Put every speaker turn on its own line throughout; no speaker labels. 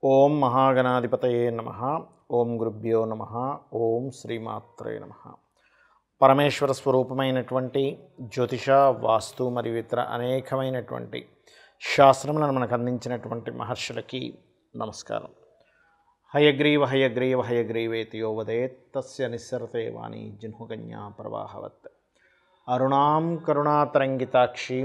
ఓం మహాగణాధిపతయే నమ ఓం గురుభ్యో నమ ఓం శ్రీమాత్రే నమ పరమేశ్వర స్వరూపమైనటువంటి జ్యోతిష వాస్తు మరియు ఇతర అనేకమైనటువంటి శాస్త్రములను మనకు అందించినటువంటి మహర్షులకి నమస్కారం హయగ్రీవ హయగ్రీవ హయగ్రీవేతి యో వదేత్ తస్య నిస్సరతే వాణి జిహ్నుకన్యా ప్రవాహవత్ అరుణాం కరుణాతరంగితాక్షీం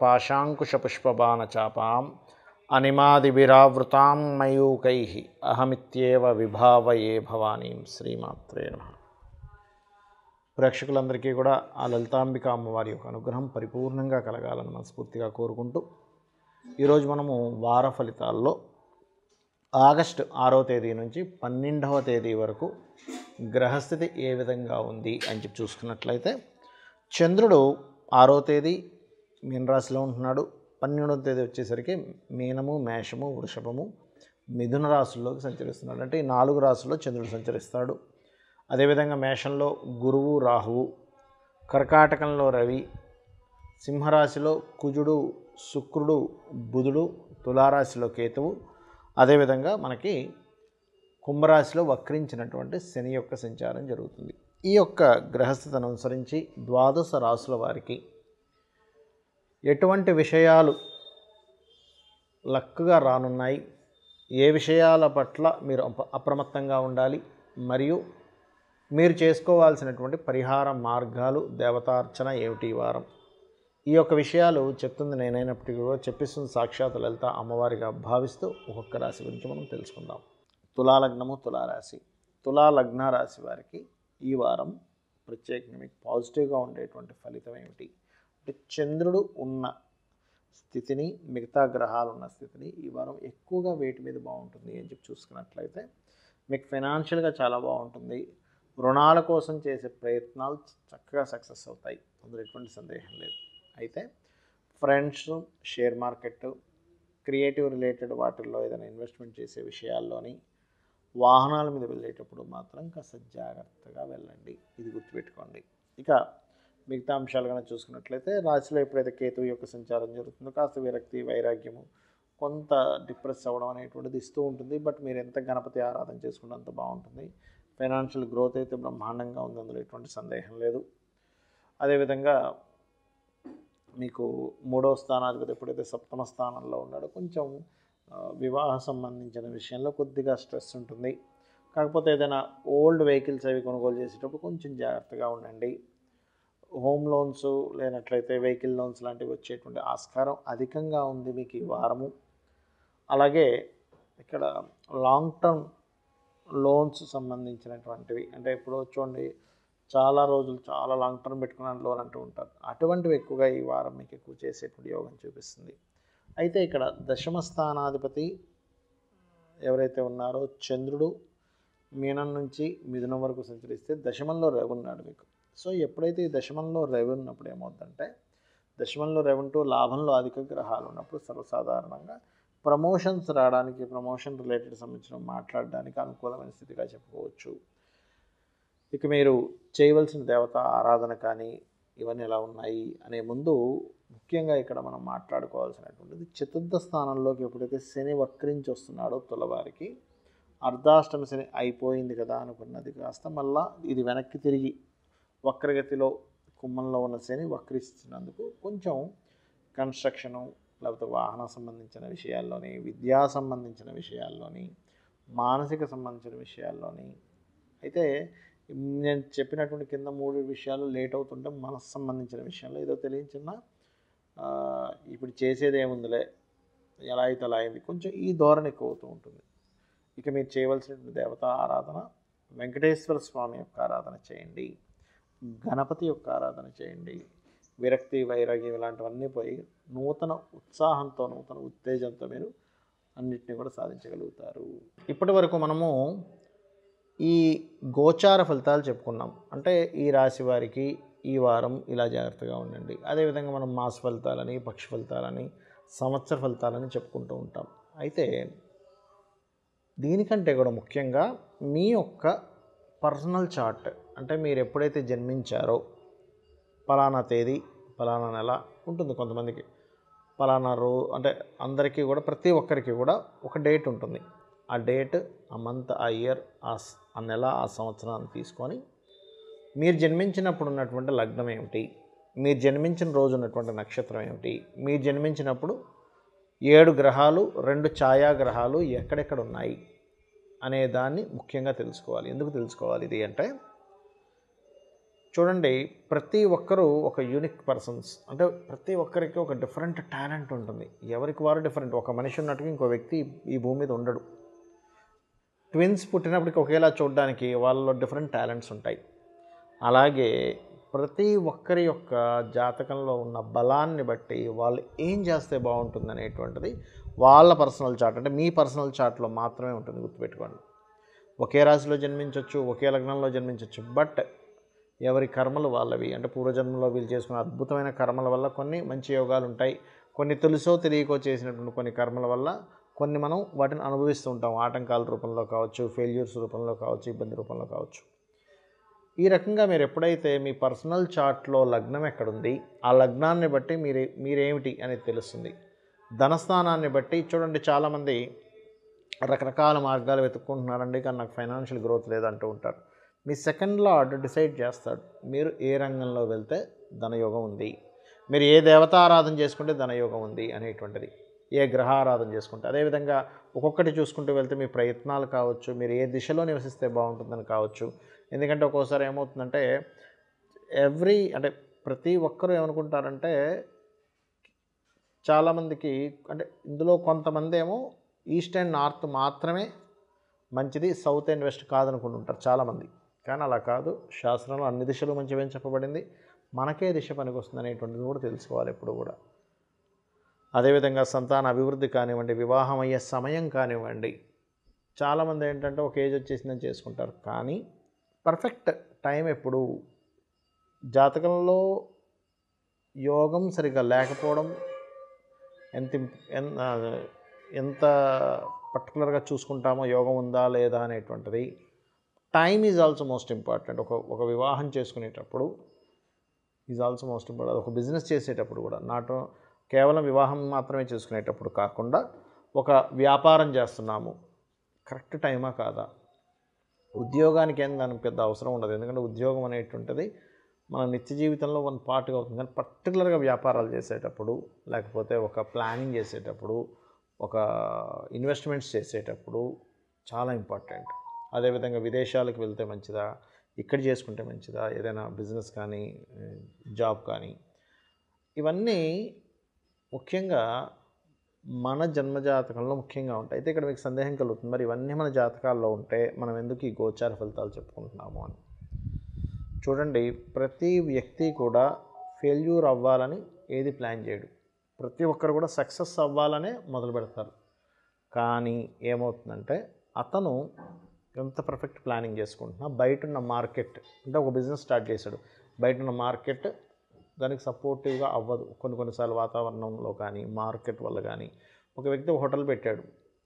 ధృతపాశాంకుశపుష్పబాణచాపాం అనిమాదిభిరావృతాం మయూకై అహమిత్యేవ విభావయే భవానీం శ్రీమాత్రే నమ ప్రేక్షకులందరికీ కూడా ఆ లలితాంబిక అమ్మవారి యొక్క అనుగ్రహం పరిపూర్ణంగా కలగాలని మనస్ఫూర్తిగా కోరుకుంటూ ఈరోజు మనము వార ఫలితాల్లో ఆగస్టు ఆరో తేదీ నుంచి పన్నెండవ తేదీ వరకు గ్రహస్థితి ఏ విధంగా ఉంది అని చెప్పి చూసుకున్నట్లయితే చంద్రుడు ఆరో తేదీ మీనరాశిలో ఉంటున్నాడు పన్నెండవ తేదీ వచ్చేసరికి మీనము మేషము వృషభము మిథున రాశుల్లోకి సంచరిస్తున్నాడు అంటే ఈ నాలుగు రాశుల్లో చంద్రుడు సంచరిస్తాడు అదేవిధంగా మేషంలో గురువు రాహువు కర్కాటకంలో రవి సింహరాశిలో కుజుడు శుక్రుడు బుధుడు తులారాశిలో కేతువు అదేవిధంగా మనకి కుంభరాశిలో వక్రించినటువంటి శని యొక్క సంచారం జరుగుతుంది ఈ యొక్క గ్రహస్థితిని అనుసరించి ద్వాదశ రాశుల వారికి ఎటువంటి విషయాలు లక్కుగా రానున్నాయి ఏ విషయాల పట్ల మీరు అప- అప్రమత్తంగా ఉండాలి మరియు మీరు చేసుకోవాల్సినటువంటి పరిహార మార్గాలు దేవతార్చన ఏమిటి ఈ వారం ఈ యొక్క విషయాలు చెప్తుంది నేనైనప్పటికీ కూడా చెప్పిస్తుంది సాక్షాత్ లలిత అమ్మవారిగా భావిస్తూ ఒక్కొక్క రాశి గురించి మనం తెలుసుకుందాం తులాలగ్నము తులారాశి తులా లగ్న రాశి వారికి ఈ వారం ప్రత్యేకంగా మీకు పాజిటివ్గా ఉండేటువంటి ఫలితం ఏమిటి అంటే చంద్రుడు ఉన్న స్థితిని మిగతా గ్రహాలు ఉన్న స్థితిని ఈ వారం ఎక్కువగా వేటి మీద బాగుంటుంది అని చెప్పి చూసుకున్నట్లయితే మీకు ఫైనాన్షియల్గా చాలా బాగుంటుంది రుణాల కోసం చేసే ప్రయత్నాలు చక్కగా సక్సెస్ అవుతాయి అందులో ఎటువంటి సందేహం లేదు అయితే friends share market creative related వాటిల్లో ఏదైనా ఇన్వెస్ట్మెంట్ చేసే విషయాల్లోని వాహనాల మీద వెళ్ళేటప్పుడు మాత్రం కాస్త జాగ్రత్తగా వెళ్ళండి ఇది గుర్తుపెట్టుకోండి ఇక మిగతా అంశాలు కనుక చూసుకున్నట్లయితే రాశిలో ఎప్పుడైతే కేతువు యొక్క సంచారం జరుగుతుందో కాస్త విరక్తి వైరాగ్యము కొంత డిప్రెస్ అవ్వడం అనేటువంటిది ఇస్తూ ఉంటుంది బట్ మీరు ఎంత గణపతి ఆరాధన చేసుకుంటే అంత బాగుంటుంది ఫైనాన్షియల్ గ్రోత్ అయితే బ్రహ్మాండంగా ఉంది అందులో ఎటువంటి సందేహం లేదు అదేవిధంగా మీకు మూడవ స్థానాధిపతి ఎప్పుడైతే సప్తమ స్థానంలో ఉన్నాడో కొంచెం ఆ, వివాహ సంబంధించిన విషయంలో కొద్దిగా స్ట్రెస్ ఉంటుంది కాకపోతే ఏదైనా ఓల్డ్ వెహికల్స్ అవి కొనుగోలు చేసేటప్పుడు కొంచెం జాగ్రత్తగా ఉండండి హోమ్ లోన్స్ లేనట్లయితే వెహికల్ లోన్స్ లాంటివి వచ్చేటువంటి ఆస్కారం అధికంగా ఉంది మీకు ఈ వారము అలాగే ఇక్కడ లాంగ్ టర్మ్ లోన్స్ సంబంధించినటువంటివి అంటే ఇప్పుడు చూడండి చాలా రోజులు చాలా లాంగ్ టర్మ్ పెట్టుకున్న లోన్ అంటూ ఉంటారు అటువంటివి ఎక్కువగా ఈ వారం మీకు ఎక్కువ చేసేటువంటి యోగం చూపిస్తుంది అయితే ఇక్కడ దశమ స్థానాధిపతి ఎవరైతే ఉన్నారో చంద్రుడు మీనం నుంచి మిథునం వరకు సంచరిస్తే దశమంలో రవి ఉన్నాడు మీకు సో ఎప్పుడైతే ఈ దశమంలో రవి ఉన్నప్పుడు ఏమవుతుందంటే దశమంలో రవి ఉంటూ లాభంలో అధిక గ్రహాలు ఉన్నప్పుడు సర్వసాధారణంగా ప్రమోషన్స్ రావడానికి ప్రమోషన్ రిలేటెడ్ సంబంధించిన మాట్లాడడానికి అనుకూలమైన స్థితిగా చెప్పుకోవచ్చు ఇక మీరు చేయవలసిన దేవత ఆరాధన కానీ ఇవన్నీ ఎలా ఉన్నాయి అనే ముందు ముఖ్యంగా ఇక్కడ మనం మాట్లాడుకోవాల్సినటువంటిది చతుర్థ స్థానంలోకి ఎప్పుడైతే శని వక్రించి వస్తున్నాడో తులవారికి అర్ధాష్టమి శని అయిపోయింది కదా అనుకున్నది కాస్త మళ్ళా ఇది వెనక్కి తిరిగి వక్రగతిలో కుమ్మంలో ఉన్న శని వక్రిస్తున్నందుకు కొంచెం కన్స్ట్రక్షను లేకపోతే వాహన సంబంధించిన విషయాల్లోని విద్యా సంబంధించిన విషయాల్లోని మానసిక సంబంధించిన విషయాల్లోని అయితే నేను చెప్పినటువంటి కింద మూడు విషయాలు లేట్ అవుతుంటే మనసు సంబంధించిన విషయంలో ఏదో తెలియచిన్న ఇప్పుడు చేసేది ఏముందిలే ఎలా అయితే అలా అయింది కొంచెం ఈ ధోరణి ఎక్కువ అవుతూ ఉంటుంది ఇక మీరు చేయవలసిన దేవతా ఆరాధన వెంకటేశ్వర స్వామి యొక్క ఆరాధన చేయండి గణపతి యొక్క ఆరాధన చేయండి విరక్తి వైరాగ్యం ఇలాంటివన్నీ పోయి నూతన ఉత్సాహంతో నూతన ఉత్తేజంతో మీరు అన్నిటిని కూడా సాధించగలుగుతారు ఇప్పటి వరకు మనము ఈ గోచార ఫలితాలు చెప్పుకున్నాం అంటే ఈ రాశి వారికి ఈ వారం ఇలా జాగ్రత్తగా ఉండండి అదేవిధంగా మనం మాస ఫలితాలని పక్ష ఫలితాలని సంవత్సర ఫలితాలని చెప్పుకుంటూ ఉంటాం అయితే దీనికంటే కూడా ముఖ్యంగా మీ యొక్క పర్సనల్ చార్ట్ అంటే మీరు ఎప్పుడైతే జన్మించారో పలానా తేదీ పలానా నెల ఉంటుంది కొంతమందికి పలానా రో అంటే అందరికీ కూడా ప్రతి ఒక్కరికి కూడా ఒక డేట్ ఉంటుంది ఆ డేట్ ఆ మంత్ ఆ ఇయర్ ఆ స- ఆ నెల ఆ సంవత్సరాన్ని తీసుకొని మీరు జన్మించినప్పుడు ఉన్నటువంటి లగ్నం ఏమిటి మీరు జన్మించిన రోజు ఉన్నటువంటి నక్షత్రం ఏమిటి మీరు జన్మించినప్పుడు ఏడు గ్రహాలు రెండు ఛాయాగ్రహాలు ఎక్కడెక్కడ ఉన్నాయి అనే దాన్ని ముఖ్యంగా తెలుసుకోవాలి ఎందుకు తెలుసుకోవాలి ఇది అంటే చూడండి ప్రతి ఒక్కరూ ఒక యూనిక్ పర్సన్స్ అంటే ప్రతి ఒక్కరికి ఒక డిఫరెంట్ టాలెంట్ ఉంటుంది ఎవరికి వారు డిఫరెంట్ ఒక మనిషి ఉన్నట్టుగా ఇంకో వ్యక్తి ఈ భూమి మీద ఉండడు ట్విన్స్ పుట్టినప్పటికి ఒకేలా చూడడానికి వాళ్ళలో డిఫరెంట్ టాలెంట్స్ ఉంటాయి అలాగే ప్రతి ఒక్కరి యొక్క జాతకంలో ఉన్న బలాన్ని బట్టి వాళ్ళు ఏం చేస్తే బాగుంటుంది అనేటువంటిది వాళ్ళ పర్సనల్ చార్ట్ అంటే మీ పర్సనల్ చార్ట్లో మాత్రమే ఉంటుంది గుర్తుపెట్టుకోండి ఒకే రాశిలో జన్మించవచ్చు ఒకే లగ్నంలో జన్మించవచ్చు బట్ ఎవరి కర్మలు వాళ్ళవి అంటే పూర్వజన్మలో వీళ్ళు చేసుకున్న అద్భుతమైన కర్మల వల్ల కొన్ని మంచి యోగాలు ఉంటాయి కొన్ని తెలుసో తెలియకో చేసినటువంటి కొన్ని కర్మల వల్ల కొన్ని మనం వాటిని అనుభవిస్తూ ఉంటాం ఆటంకాల రూపంలో కావచ్చు ఫెయిల్యూర్స్ రూపంలో కావచ్చు ఇబ్బంది రూపంలో కావచ్చు ఈ రకంగా మీరు ఎప్పుడైతే మీ పర్సనల్ చార్ట్లో లగ్నం ఎక్కడుంది ఆ లగ్నాన్ని బట్టి మీరు మీరేమిటి అనేది తెలుస్తుంది ధనస్థానాన్ని బట్టి చూడండి చాలామంది రకరకాల మార్గాలు వెతుక్కుంటున్నారండి కానీ నాకు ఫైనాన్షియల్ గ్రోత్ లేదంటూ ఉంటారు మీ సెకండ్ లార్డ్ డిసైడ్ చేస్తాడు మీరు ఏ రంగంలో వెళ్తే ధనయోగం ఉంది మీరు ఏ దేవతారాధన చేసుకుంటే ధనయోగం ఉంది అనేటువంటిది ఏ గ్రహారాధన చేసుకుంటే అదేవిధంగా ఒక్కొక్కటి చూసుకుంటూ వెళ్తే మీ ప్రయత్నాలు కావచ్చు మీరు ఏ దిశలో నివసిస్తే బాగుంటుందని కావచ్చు ఎందుకంటే ఒక్కోసారి ఏమవుతుందంటే ఎవ్రీ అంటే ప్రతి ఒక్కరూ ఏమనుకుంటారంటే చాలామందికి అంటే ఇందులో కొంతమంది ఏమో ఈస్ట్ అండ్ నార్త్ మాత్రమే మంచిది సౌత్ అండ్ వెస్ట్ కాదనుకుంటుంటారు చాలామంది కానీ అలా కాదు శాస్త్రంలో అన్ని దిశలు మంచివని చెప్పబడింది మనకే దిశ పనికొస్తుంది అనేటువంటిది కూడా తెలుసుకోవాలి ఎప్పుడు కూడా అదేవిధంగా సంతాన అభివృద్ధి కానివ్వండి వివాహం అయ్యే సమయం కానివ్వండి చాలామంది ఏంటంటే ఒక ఏజ్ వచ్చేసిందని చేసుకుంటారు కానీ పర్ఫెక్ట్ టైం ఎప్పుడు జాతకంలో యోగం సరిగా లేకపోవడం ఎంత ఇంప్- ఎన్- ఆ, ఎంత పర్టికులర్గా చూసుకుంటామో యోగం ఉందా లేదా అనేటువంటిది time is also most important ఒక ఒక వివాహం చేసుకునేటప్పుడు ఈజ్ ఆల్సో మోస్ట్ ఇంపార్టెంట్ ఒక బిజినెస్ చేసేటప్పుడు కూడా నాట్ కేవలం వివాహం మాత్రమే చేసుకునేటప్పుడు కాకుండా ఒక వ్యాపారం చేస్తున్నాము కరెక్ట్ టైమా కాదా ఉద్యోగానికి ఏం దానికి పెద్ద అవసరం ఉండదు ఎందుకంటే ఉద్యోగం అనేటువంటిది మన నిత్య జీవితంలో వన్ పార్ట్గా అవుతుంది కానీ పర్టికులర్గా వ్యాపారాలు చేసేటప్పుడు లేకపోతే ఒక ప్లానింగ్ చేసేటప్పుడు ఒక ఇన్వెస్ట్మెంట్స్ చేసేటప్పుడు చాలా ఇంపార్టెంట్ అదేవిధంగా విదేశాలకు వెళ్తే మంచిదా ఇక్కడ చేసుకుంటే మంచిదా ఏదైనా బిజినెస్ కానీ జాబ్ కానీ ఇవన్నీ ముఖ్యంగా మన జన్మజాతకంలో ముఖ్యంగా ఉంటాయి అయితే ఇక్కడ మీకు సందేహం కలుగుతుంది మరి ఇవన్నీ మన జాతకాల్లో ఉంటే మనం ఎందుకు ఈ గోచార ఫలితాలు చెప్పుకుంటున్నాము అని చూడండి ప్రతి వ్యక్తి కూడా ఫెయిల్యూర్ అవ్వాలని ఏది ప్లాన్ చేయడు ప్రతి ఒక్కరు కూడా సక్సెస్ అవ్వాలనే మొదలు పెడతారు కానీ ఏమవుతుందంటే అతను ఎంత పర్ఫెక్ట్ ప్లానింగ్ చేసుకుంటున్నా బయట ఉన్న మార్కెట్ అంటే ఒక బిజినెస్ స్టార్ట్ చేశాడు బయట ఉన్న మార్కెట్ దానికి సపోర్టివ్గా అవ్వదు కొన్ని కొన్నిసార్లు వాతావరణంలో కానీ మార్కెట్ వల్ల కానీ ఒక వ్యక్తి ఒక హోటల్ పెట్టాడు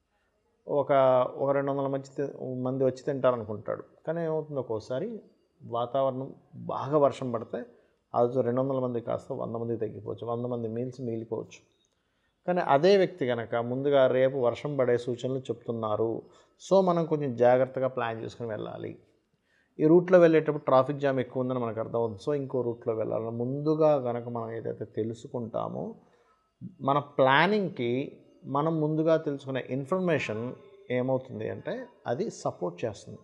ఒక ఒక రెండు వందల మంది తి- మంది వచ్చి తింటారనుకుంటాడు కానీ ఏమవుతుంది ఒక్కోసారి వాతావరణం బాగా వర్షం పడితే ఆ రోజు రెండు వందల మంది కాస్త వంద మంది తగ్గిపోవచ్చు వంద మంది మీల్స్ మిగిలిపోవచ్చు కానీ అదే వ్యక్తి కనుక ముందుగా రేపు వర్షం పడే సూచనలు చెప్తున్నారు సో మనం కొంచెం జాగ్రత్తగా ప్లాన్ చేసుకుని వెళ్ళాలి ఈ రూట్లో వెళ్ళేటప్పుడు ట్రాఫిక్ జామ్ ఎక్కువ ఉందని మనకు అర్థమవుతుంది సో ఇంకో రూట్లో వెళ్ళాలి ముందుగా కనుక మనం ఏదైతే తెలుసుకుంటామో మన ప్లానింగ్కి మనం ముందుగా తెలుసుకునే ఇన్ఫర్మేషన్ ఏమవుతుంది అంటే అది సపోర్ట్ చేస్తుంది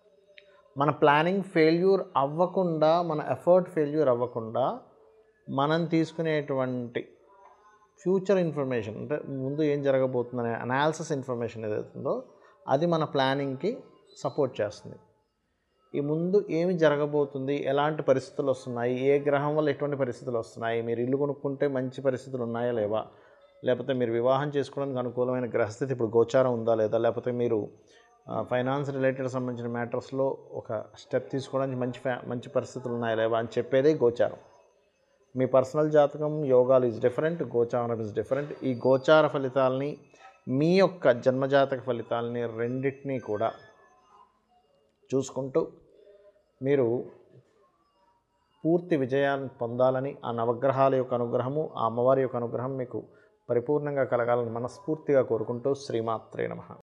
మన ప్లానింగ్ ఫెయిల్యూర్ అవ్వకుండా మన ఎఫర్ట్ ఫెయిల్యూర్ అవ్వకుండా మనం తీసుకునేటువంటి ఫ్యూచర్ ఇన్ఫర్మేషన్ అంటే ముందు ఏం జరగబోతుందనే అనాలిసిస్ ఇన్ఫర్మేషన్ ఏదైతుందో అది మన ప్లానింగ్కి సపోర్ట్ చేస్తుంది ఈ ముందు ఏమి జరగబోతుంది ఎలాంటి పరిస్థితులు వస్తున్నాయి ఏ గ్రహం వల్ల ఎటువంటి పరిస్థితులు వస్తున్నాయి మీరు ఇల్లు కొనుక్కుంటే మంచి పరిస్థితులు ఉన్నాయా లేవా లేకపోతే మీరు వివాహం చేసుకోవడానికి అనుకూలమైన గ్రహస్థితి ఇప్పుడు గోచారం ఉందా లేదా లేకపోతే మీరు ఫైనాన్స్ రిలేటెడ్ సంబంధించిన మ్యాటర్స్లో ఒక స్టెప్ తీసుకోవడానికి మంచి ఫ్యా మంచి పరిస్థితులు ఉన్నాయా లేవా అని చెప్పేదే గోచారం మీ పర్సనల్ జాతకం యోగాలు ఇస్ డిఫరెంట్ గోచారం ఇస్ డిఫరెంట్ ఈ గోచార ఫలితాలని మీ యొక్క జన్మజాతక ఫలితాలని రెండింటినీ కూడా చూసుకుంటూ మీరు పూర్తి విజయాన్ని పొందాలని ఆ నవగ్రహాల యొక్క అనుగ్రహము ఆ అమ్మవారి యొక్క అనుగ్రహం మీకు పరిపూర్ణంగా కలగాలని మనస్ఫూర్తిగా కోరుకుంటూ శ్రీమాత్రే నమః